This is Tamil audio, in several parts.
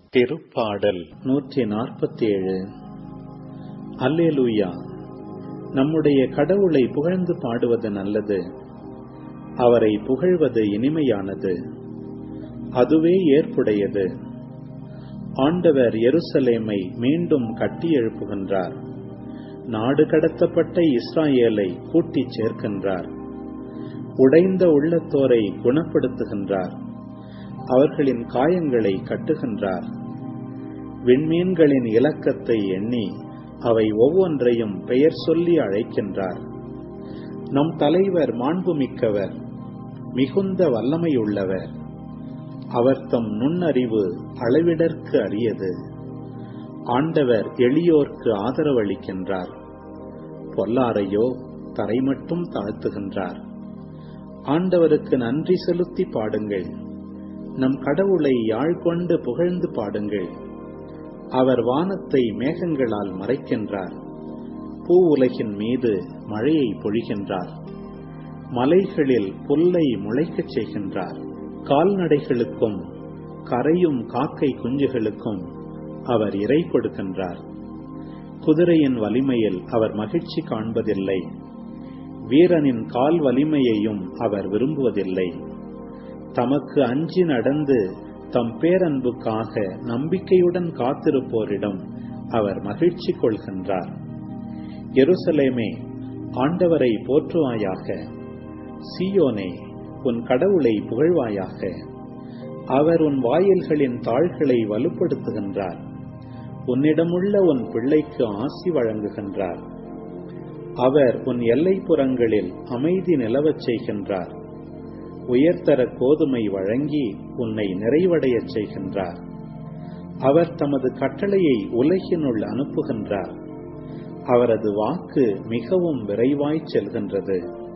திருப்பாடல் நூற்றி நாற்பத்தி ஏழு அல்லேலூயா நம்முடைய கடவுளை புகழ்ந்து பாடுவது நல்லது அவரை புகழ்வது இனிமையானது அதுவே ஏற்புடையது ஆண்டவர் எருசலேமை மீண்டும் கட்டி எழுப்புகின்றார் நாடு கடத்தப்பட்ட இஸ்ராயேலை கூட்டிச் சேர்க்கின்றார் உடைந்த உள்ளத்தோரை குணப்படுத்துகின்றார் அவர்களின் காயங்களை கட்டுகின்றார் விண்மீன்களின் இலக்கத்தை எண்ணி அவை ஒவ்வொன்றையும் பெயர் சொல்லி அழைக்கின்றார் நம் தலைவர் மாண்புமிக்கவர் மிகுந்த வல்லமையுள்ளவர் அவர் தம் நுண்ணறிவு அளவிடற்கு அரியது ஆண்டவர் எளியோர்க்கு ஆதரவளிக்கின்றார் பொல்லாரையோ தரை மட்டும் தாழ்த்துகின்றார் ஆண்டவருக்கு நன்றி செலுத்தி பாடுங்கள் நம் கடவுளை யாழ் கொண்டு புகழ்ந்து பாடுங்கள் அவர் வானத்தை மேகங்களால் மறைக்கின்றார் பூ உலகின் மீது மழையை பொழிகின்றார் மலைகளில் புல்லை முளைக்கச் செய்கின்றார் கால்நடைகளுக்கும் கரையும் காக்கை குஞ்சுகளுக்கும் அவர் இறை கொடுக்கின்றார் குதிரையின் வலிமையில் அவர் மகிழ்ச்சி காண்பதில்லை வீரனின் கால் வலிமையையும் அவர் விரும்புவதில்லை தமக்கு அஞ்சி நடந்து தம் பேரன்புக்காக நம்பிக்கையுடன் காத்திருப்போரிடம் அவர் மகிழ்ச்சி கொள்கின்றார் எருசலேமே ஆண்டவரை போற்றுவாயாக சியோனே உன் கடவுளை புகழ்வாயாக அவர் உன் வாயில்களின் தாள்களை வலுப்படுத்துகின்றார் உன்னிடமுள்ள உன் பிள்ளைக்கு ஆசி வழங்குகின்றார் அவர் உன் எல்லைப்புறங்களில் அமைதி நிலவச் செய்கின்றார் உயர்தர கோதுமை வழங்கி உன்னை நிறைவடையச் செய்கின்றார் அவர் தமது கட்டளையை உலகினுள் அனுப்புகின்றார் அவரது வாக்கு மிகவும் விரைவாய் செல்கின்றது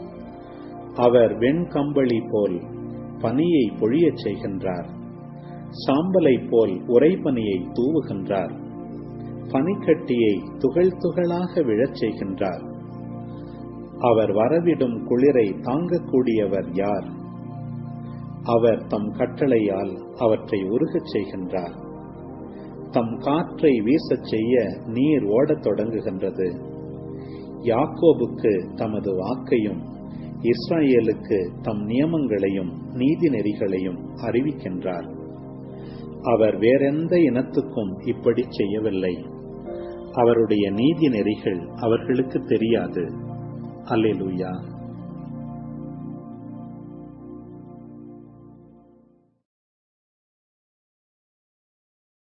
அவர் வெண்கம்பளி போல் பனியை பொழியச் செய்கின்றார் சாம்பலை போல் உறைபனியை தூவுகின்றார் பனிக்கட்டியை துகள் துகளாக விழச் செய்கின்றார் அவர் வரவிடும் குளிரை தாங்கக்கூடியவர் யார் அவர் தம் கட்டளையால் அவற்றை உருகச் செய்கின்றார் தம் காற்றை வீசச் செய்ய நீர் ஓடத் தொடங்குகின்றது யாக்கோபுக்கு தமது வாக்கையும் இஸ்ராயேலுக்கு தம் நியமங்களையும் நீதி நெறிகளையும் அறிவிக்கின்றார் அவர் வேறெந்த இனத்துக்கும் இப்படி செய்யவில்லை அவருடைய நீதி நெறிகள் அவர்களுக்கு தெரியாது அல்லேலூயா